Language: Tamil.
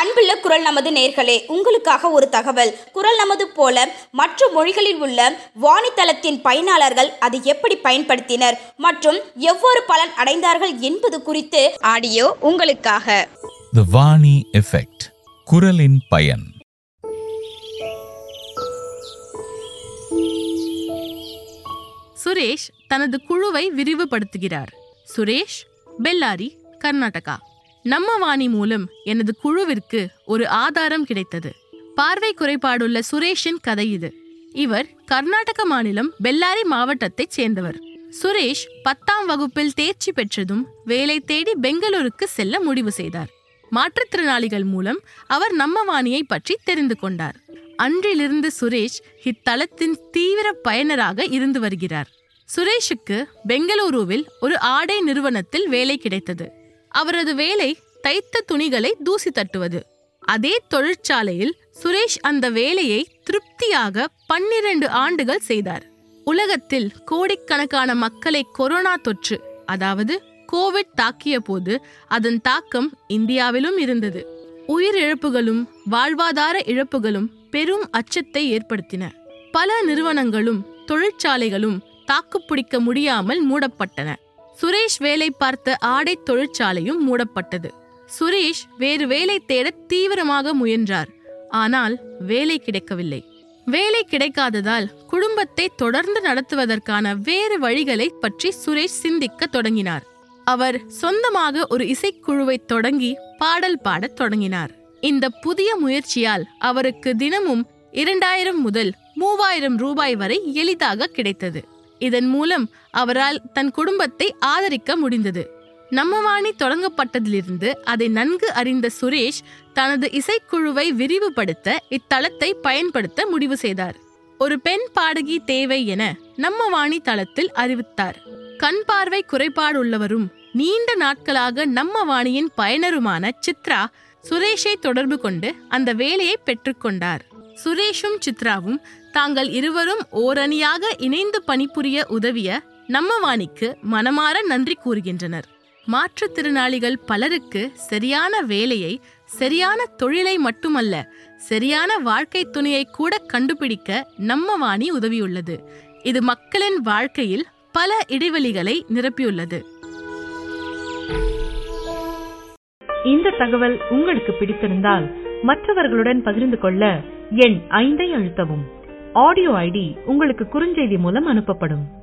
அன்புள்ள குரல் நமது நேர்களே உங்களுக்காக ஒரு தகவல் குரல் நமது போல மற்ற மொழிகளில் உள்ள வாணித்தளத்தின் பயனாளர்கள் அதை எப்படி பயன்படுத்தினர் மற்றும் எவ்வாறு பலன் அடைந்தார்கள் என்பது குறித்து ஆடியோ உங்களுக்காக த வாணி எஃபெக்ட் குரலின் பயன் சுரேஷ் தனது குழுவை விரிவுபடுத்துகிறார் சுரேஷ் பெல்லாரி கர்நாடகா நம்ம வாணி மூலம் எனது குழுவிற்கு ஒரு ஆதாரம் கிடைத்தது பார்வை குறைபாடுள்ள சுரேஷின் கதை இது இவர் கர்நாடக மாநிலம் பெல்லாரி மாவட்டத்தைச் சேர்ந்தவர் சுரேஷ் பத்தாம் வகுப்பில் தேர்ச்சி பெற்றதும் வேலை தேடி பெங்களூருக்கு செல்ல முடிவு செய்தார் மாற்றுத்திறனாளிகள் மூலம் அவர் நம்ம வாணியை பற்றி தெரிந்து கொண்டார் அன்றிலிருந்து சுரேஷ் இத்தலத்தின் தீவிர பயனராக இருந்து வருகிறார் சுரேஷுக்கு பெங்களூருவில் ஒரு ஆடை நிறுவனத்தில் வேலை கிடைத்தது அவரது வேலை தைத்த துணிகளை தூசி தட்டுவது அதே தொழிற்சாலையில் சுரேஷ் அந்த வேலையை திருப்தியாக பன்னிரண்டு ஆண்டுகள் செய்தார் உலகத்தில் கோடிக்கணக்கான மக்களை கொரோனா தொற்று அதாவது கோவிட் தாக்கிய போது அதன் தாக்கம் இந்தியாவிலும் இருந்தது உயிரிழப்புகளும் வாழ்வாதார இழப்புகளும் பெரும் அச்சத்தை ஏற்படுத்தின பல நிறுவனங்களும் தொழிற்சாலைகளும் தாக்குப்பிடிக்க முடியாமல் மூடப்பட்டன சுரேஷ் வேலை பார்த்த ஆடை தொழிற்சாலையும் மூடப்பட்டது சுரேஷ் வேறு வேலை தேட தீவிரமாக முயன்றார் ஆனால் வேலை கிடைக்கவில்லை வேலை கிடைக்காததால் குடும்பத்தை தொடர்ந்து நடத்துவதற்கான வேறு வழிகளை பற்றி சுரேஷ் சிந்திக்க தொடங்கினார் அவர் சொந்தமாக ஒரு இசைக்குழுவை தொடங்கி பாடல் பாடத் தொடங்கினார் இந்த புதிய முயற்சியால் அவருக்கு தினமும் இரண்டாயிரம் முதல் மூவாயிரம் ரூபாய் வரை எளிதாக கிடைத்தது இதன் மூலம் அவரால் தன் குடும்பத்தை ஆதரிக்க முடிந்தது நம்மவாணி தொடங்கப்பட்டதிலிருந்து அதை நன்கு அறிந்த சுரேஷ் தனது இசைக்குழுவை விரிவுபடுத்த இத்தளத்தை பயன்படுத்த முடிவு செய்தார் ஒரு பெண் பாடகி தேவை என நம்மவாணி தளத்தில் அறிவித்தார் கண் பார்வை குறைபாடுள்ளவரும் நீண்ட நாட்களாக நம்ம வாணியின் பயனருமான சித்ரா சுரேஷை தொடர்பு கொண்டு அந்த வேலையை பெற்றுக்கொண்டார் சுரேஷும் சித்ராவும் தாங்கள் இருவரும் ஓரணியாக இணைந்து பணிபுரிய உதவிய நம்ம வாணிக்கு மனமாற நன்றி கூறுகின்றனர் மாற்றுத்திறனாளிகள் பலருக்கு சரியான வேலையை சரியான தொழிலை மட்டுமல்ல சரியான வாழ்க்கை துணையை கூட கண்டுபிடிக்க நம்ம வாணி உதவியுள்ளது இது மக்களின் வாழ்க்கையில் பல இடைவெளிகளை நிரப்பியுள்ளது இந்த தகவல் உங்களுக்கு பிடித்திருந்தால் மற்றவர்களுடன் பகிர்ந்து கொள்ள எண் ஐந்தை அழுத்தவும் ஆடியோ ஐடி உங்களுக்கு குறுஞ்செய்தி மூலம் அனுப்பப்படும்